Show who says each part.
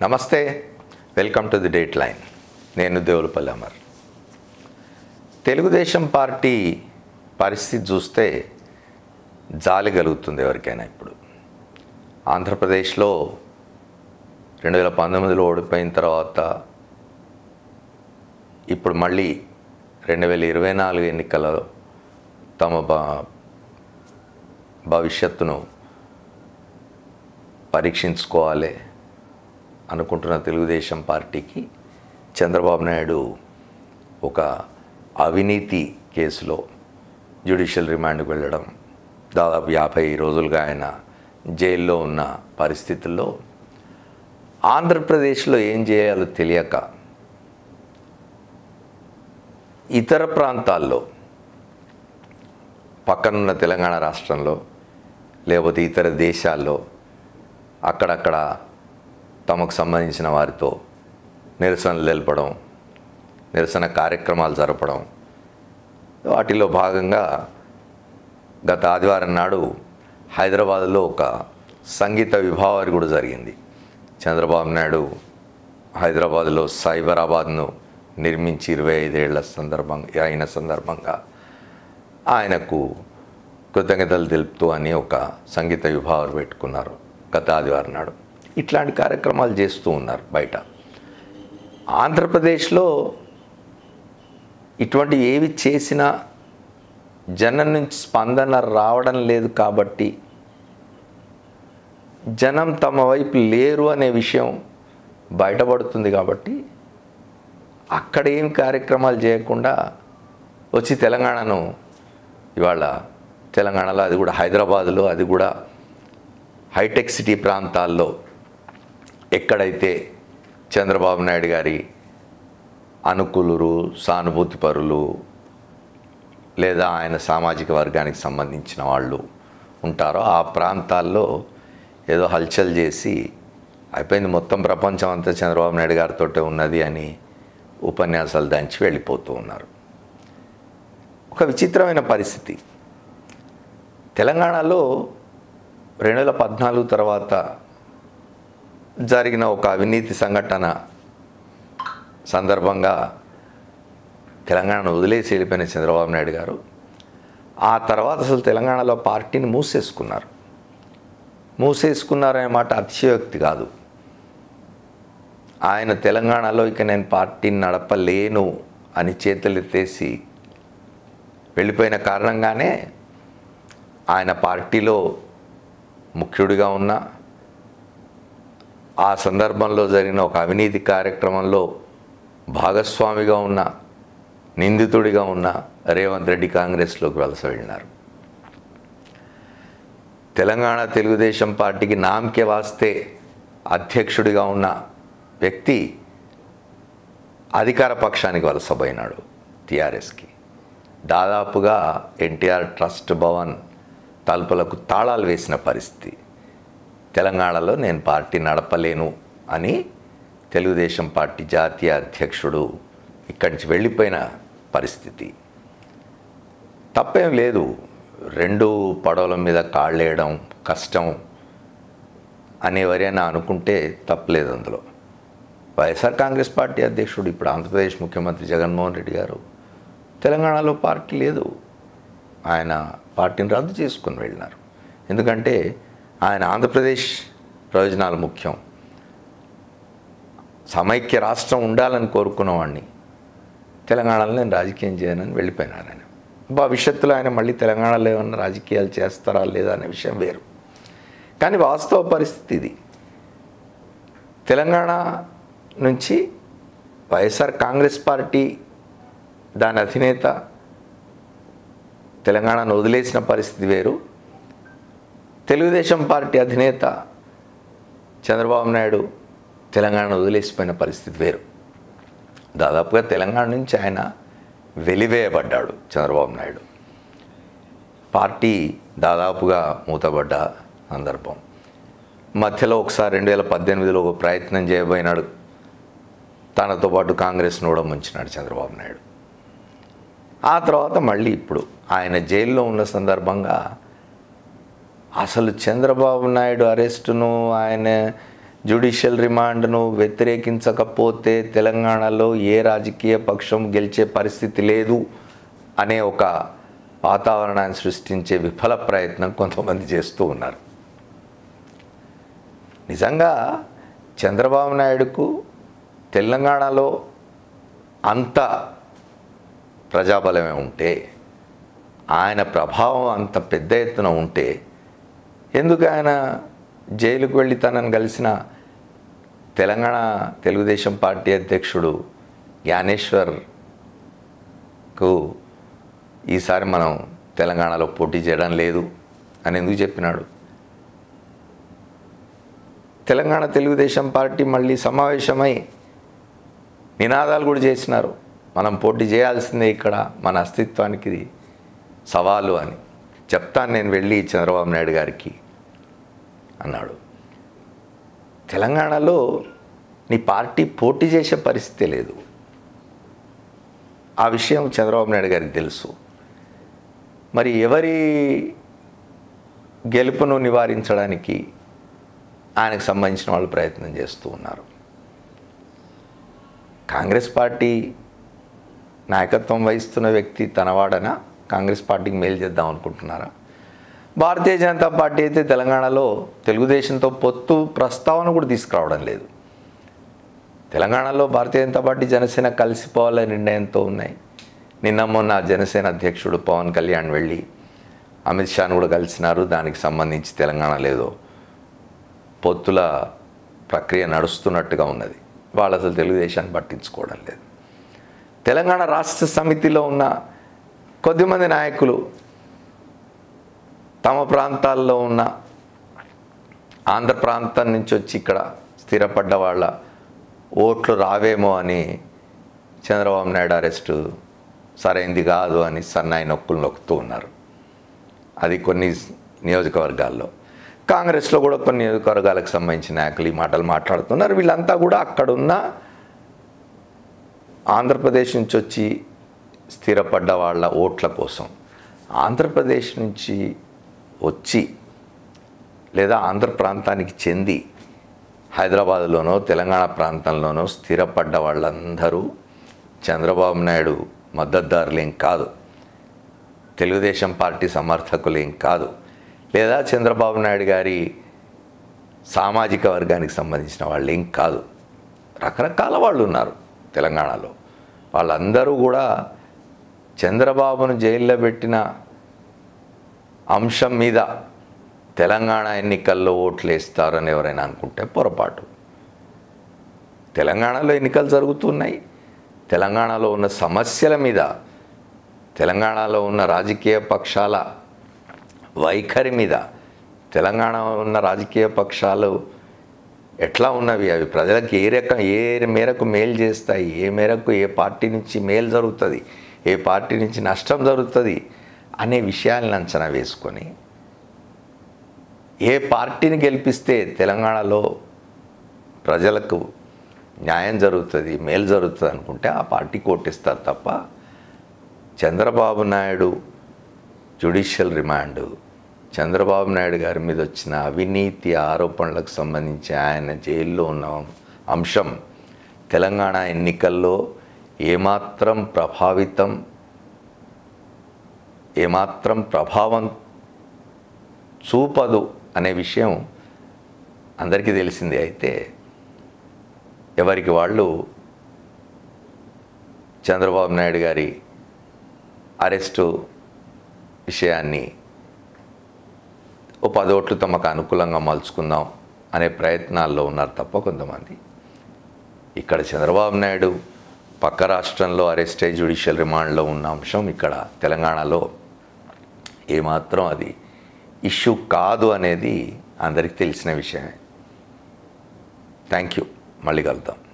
Speaker 1: నమస్తే welcome to the Date Line నేను Devulapalli Amar Telugu Desam party పరిస్థితి చూస్తే జాలి కలుగుతుంది ఎవరికైనా ఇప్పుడు ఆంధ్రప్రదేశ్లో రెండు వేల పంతొమ్మిదిలో ఓడిపోయిన తర్వాత ఇప్పుడు మళ్ళీ రెండు వేల ఇరవై నాలుగు ఎన్నికలలో తమ భ భవిష్యత్తును పరీక్షించుకోవాలి అనుకుంటున్న తెలుగుదేశం పార్టీకి చంద్రబాబు నాయుడు ఒక అవినీతి కేసులో జ్యుడిషియల్ రిమాండ్కి వెళ్ళడం దాదాపు యాభై రోజులుగా ఆయన జైల్లో ఉన్న పరిస్థితుల్లో ఆంధ్రప్రదేశ్లో ఏం చేయాలో తెలియక ఇతర ప్రాంతాల్లో పక్కనున్న తెలంగాణ రాష్ట్రంలో లేకపోతే ఇతర దేశాల్లో అక్కడక్కడ తమకు సంబంధించిన వారితో నిరసనలు తెలపడం నిరసన కార్యక్రమాలు జరపడం వాటిలో భాగంగా గత ఆదివారం నాడు హైదరాబాద్లో ఒక సంగీత విభావారి కూడా జరిగింది చంద్రబాబు నాయుడు హైదరాబాద్లో సైబరాబాద్ను నిర్మించి ఇరవై ఐదేళ్ల సందర్భంగా అయిన సందర్భంగా ఆయనకు కృతజ్ఞతలు తెలుపుతూ అని ఒక సంగీత విభావాలు పెట్టుకున్నారు గత ఆదివారం నాడు ఇట్లాంటి కార్యక్రమాలు చేస్తూ ఉన్నారు బయట ఆంధ్రప్రదేశ్లో ఇటువంటి ఏవి చేసినా జనం నుంచి స్పందన రావడం లేదు కాబట్టి జనం తమ వైపు లేరు అనే విషయం బయటపడుతుంది కాబట్టి అక్కడ ఏం కార్యక్రమాలు చేయకుండా వచ్చి తెలంగాణను ఇవాళ తెలంగాణలో అది కూడా హైదరాబాదులో అది కూడా హైటెక్ సిటీ ప్రాంతాల్లో ఎక్కడైతే చంద్రబాబు నాయుడు గారి అనుకూలురు సానుభూతి పరులు లేదా ఆయన సామాజిక వర్గానికి సంబంధించిన వాళ్ళు ఉంటారో ఆ ప్రాంతాల్లో ఏదో హల్చల్ చేసి అయిపోయింది మొత్తం ప్రపంచం అంతా చంద్రబాబు నాయుడు గారితో ఉన్నది అని ఉపన్యాసాలు దంచి వెళ్ళిపోతూ ఉన్నారు ఒక విచిత్రమైన పరిస్థితి తెలంగాణలో రెండు వేల పద్నాలుగు తర్వాత జరిగిన ఒక అవినీతి సంఘటన సందర్భంగా తెలంగాణను వదిలేసి వెళ్ళిపోయిన చంద్రబాబు నాయుడు గారు ఆ తర్వాత అసలు తెలంగాణలో పార్టీని మూసేసుకున్నారు మూసేసుకున్నారనే మాట అతిశయోక్తి కాదు ఆయన తెలంగాణలో ఇక నేను పార్టీని నడపలేను అని చేతులెత్తేసి వెళ్ళిపోయిన కారణంగానే ఆయన పార్టీలో ముఖ్యుడిగా ఉన్న ఆ సందర్భంలో జరిగిన ఒక అవినీతి కార్యక్రమంలో భాగస్వామిగా ఉన్న నిందితుడిగా ఉన్న రేవంత్ రెడ్డి కాంగ్రెస్లోకి వలస వెళ్ళినారు తెలంగాణ తెలుగుదేశం పార్టీకి నామకే వాస్తే అధ్యక్షుడిగా ఉన్న వ్యక్తి అధికార పక్షానికి వలసపోయినాడు టీఆర్ఎస్కి దాదాపుగా ఎన్టీఆర్ ట్రస్ట్ భవన్ తలుపులకు తాళాలు వేసిన పరిస్థితి తెలంగాణలో నేను పార్టీ నడపలేను అని తెలుగుదేశం పార్టీ జాతీయ అధ్యక్షుడు ఇక్కడి నుంచి వెళ్ళిపోయిన పరిస్థితి తప్పేం లేదు రెండు పడవల మీద కాళ్ళేయడం కష్టం అని ఎవరైనా అనుకుంటే తప్పలేదు అందులో వైఎస్ఆర్ కాంగ్రెస్ పార్టీ అధ్యక్షుడు ఇప్పుడు ఆంధ్రప్రదేశ్ ముఖ్యమంత్రి జగన్మోహన్ రెడ్డి గారు తెలంగాణలో పార్టీ లేదు ఆయన పార్టీని రద్దు చేసుకుని వెళ్ళినారు ఎందుకంటే ఆయన ఆంధ్రప్రదేశ్ ప్రయోజనాలు ముఖ్యం సమైక్య రాష్ట్రం ఉండాలని కోరుకున్నవాడిని తెలంగాణలో నేను రాజకీయం చేయనని వెళ్ళిపోయినారు ఆయన భవిష్యత్తులో ఆయన మళ్ళీ తెలంగాణలో ఏమన్నా రాజకీయాలు చేస్తారా లేదా అనే విషయం వేరు కానీ వాస్తవ పరిస్థితి ఇది తెలంగాణ నుంచి వైఎస్ఆర్ కాంగ్రెస్ పార్టీ దాని అధినేత తెలంగాణను వదిలేసిన పరిస్థితి వేరు తెలుగుదేశం పార్టీ అధినేత చంద్రబాబు నాయుడు తెలంగాణను వదిలేసిపోయిన పరిస్థితి వేరు దాదాపుగా తెలంగాణ నుంచి ఆయన వెలివేయబడ్డాడు చంద్రబాబు నాయుడు పార్టీ దాదాపుగా మూతబడ్డ సందర్భం మధ్యలో ఒకసారి రెండు వేల పద్దెనిమిదిలో ఒక ప్రయత్నం చేయబోయినాడు తనతో పాటు కాంగ్రెస్ను కూడా ముంచినాడు చంద్రబాబు నాయుడు ఆ తర్వాత మళ్ళీ ఇప్పుడు ఆయన జైల్లో ఉన్న సందర్భంగా అసలు చంద్రబాబు నాయుడు అరెస్టును ఆయన జ్యుడిషియల్ రిమాండ్ను వ్యతిరేకించకపోతే తెలంగాణలో ఏ రాజకీయ పక్షం గెలిచే పరిస్థితి లేదు అనే ఒక వాతావరణాన్ని సృష్టించే విఫల ప్రయత్నం కొంతమంది చేస్తూ ఉన్నారు నిజంగా చంద్రబాబు నాయుడుకు తెలంగాణలో అంత ప్రజాబలమే ఉంటే ఆయన ప్రభావం అంత పెద్ద ఎత్తున ఉంటే ఎందుకు ఆయన జైలుకు వెళ్ళి తనను కలిసిన తెలంగాణ తెలుగుదేశం పార్టీ అధ్యక్షుడు జ్ఞానేశ్వర్కు ఈసారి మనం తెలంగాణలో పోటీ చేయడం లేదు అని ఎందుకు చెప్పినాడు తెలంగాణ తెలుగుదేశం పార్టీ మళ్ళీ సమావేశమై నినాదాలు కూడా చేసినారు మనం పోటీ చేయాల్సిందే ఇక్కడ మన అస్తిత్వానికి ఇది సవాలు అని చెప్తాను నేను వెళ్ళి చంద్రబాబు నాయుడు గారికి అన్నాడు తెలంగాణలో నీ పార్టీ పోటీ చేసే పరిస్థితి లేదు ఆ విషయం చంద్రబాబు నాయుడు గారికి తెలుసు మరి ఎవరి గెలుపును నివారించడానికి ఆయనకు సంబంధించిన వాళ్ళు ప్రయత్నం చేస్తూ ఉన్నారు కాంగ్రెస్ పార్టీ నాయకత్వం వహిస్తున్న వ్యక్తి తనవాడనా కాంగ్రెస్ పార్టీకి మేలు చేద్దాం అనుకుంటున్నారా భారతీయ జనతా పార్టీ అయితే తెలంగాణలో తెలుగుదేశంతో పొత్తు ప్రస్తావన కూడా తీసుకురావడం లేదు తెలంగాణలో భారతీయ జనతా పార్టీ జనసేన కలిసిపోవాలనే నిర్ణయంతో ఉన్నాయి నిన్న మొన్న జనసేన అధ్యక్షుడు పవన్ కళ్యాణ్ వెళ్ళి అమిత్ షాను కూడా కలిసినారు దానికి సంబంధించి తెలంగాణ లేదో పొత్తుల ప్రక్రియ నడుస్తున్నట్టుగా ఉన్నది వాళ్ళు అసలు తెలుగుదేశాన్ని పట్టించుకోవడం లేదు తెలంగాణ రాష్ట్ర సమితిలో ఉన్న కొద్దిమంది నాయకులు తమ ప్రాంతాల్లో ఉన్న ఆంధ్ర ప్రాంతం నుంచి వచ్చి ఇక్కడ స్థిరపడ్డ వాళ్ళ ఓట్లు రావేమో అని చంద్రబాబు నాయుడు అరెస్టు సరైంది కాదు అని సన్నాయి నొక్కులు నొక్కుతూ ఉన్నారు అది కొన్ని నియోజకవర్గాల్లో కాంగ్రెస్లో కూడా కొన్ని నియోజకవర్గాలకు సంబంధించిన నాయకులు ఈ మాటలు మాట్లాడుతున్నారు వీళ్ళంతా కూడా అక్కడున్న ఆంధ్రప్రదేశ్ నుంచి వచ్చి స్థిరపడ్డ వాళ్ళ ఓట్ల కోసం ఆంధ్రప్రదేశ్ నుంచి వచ్చి లేదా ఆంధ్ర ప్రాంతానికి చెంది హైదరాబాద్లోనో తెలంగాణ ప్రాంతంలోనో స్థిరపడ్డ వాళ్ళందరూ చంద్రబాబు నాయుడు మద్దతుదారులేం కాదు తెలుగుదేశం పార్టీ సమర్థకులేం కాదు లేదా చంద్రబాబు నాయుడు గారి సామాజిక వర్గానికి సంబంధించిన వాళ్ళు ఏం కాదు రకరకాల వాళ్ళు ఉన్నారు తెలంగాణలో వాళ్ళందరూ కూడా చంద్రబాబును జైల్లో పెట్టిన అంశం మీద తెలంగాణ ఎన్నికల్లో ఓట్లు వేస్తారని ఎవరైనా అనుకుంటే పొరపాటు తెలంగాణలో ఎన్నికలు జరుగుతున్నాయి తెలంగాణలో ఉన్న సమస్యల మీద తెలంగాణలో ఉన్న రాజకీయ పక్షాల వైఖరి మీద తెలంగాణ ఉన్న రాజకీయ పక్షాలు ఎట్లా ఉన్నవి అవి ప్రజలకు ఏ రకం ఏ మేరకు మేలు చేస్తాయి ఏ మేరకు ఏ పార్టీ నుంచి మేలు జరుగుతుంది ఏ పార్టీ నుంచి నష్టం జరుగుతుంది అనే విషయాలను అంచనా వేసుకొని ఏ పార్టీని గెలిపిస్తే తెలంగాణలో ప్రజలకు న్యాయం జరుగుతుంది మేలు జరుగుతుంది అనుకుంటే ఆ పార్టీ కోటిస్తారు తప్ప చంద్రబాబు నాయుడు జ్యుడిషియల్ రిమాండ్ చంద్రబాబు నాయుడు గారి మీద వచ్చిన అవినీతి ఆరోపణలకు సంబంధించి ఆయన జైల్లో ఉన్న అంశం తెలంగాణ ఎన్నికల్లో ఏమాత్రం ప్రభావితం ఏమాత్రం ప్రభావం చూపదు అనే విషయం అందరికీ తెలిసిందే అయితే ఎవరికి వాళ్ళు చంద్రబాబు నాయుడు గారి అరెస్టు విషయాన్ని ఓ పదోట్లు తమకు అనుకూలంగా మలుచుకుందాం అనే ప్రయత్నాల్లో ఉన్నారు తప్ప కొంతమంది ఇక్కడ చంద్రబాబు నాయుడు పక్క రాష్ట్రంలో అరెస్ట్ అయ్యి జ్యుడిషియల్ రిమాండ్లో ఉన్న అంశం ఇక్కడ తెలంగాణలో ఏమాత్రం అది ఇష్యూ కాదు అనేది అందరికీ తెలిసిన విషయమే థ్యాంక్ యూ మళ్ళీ కలుద్దాం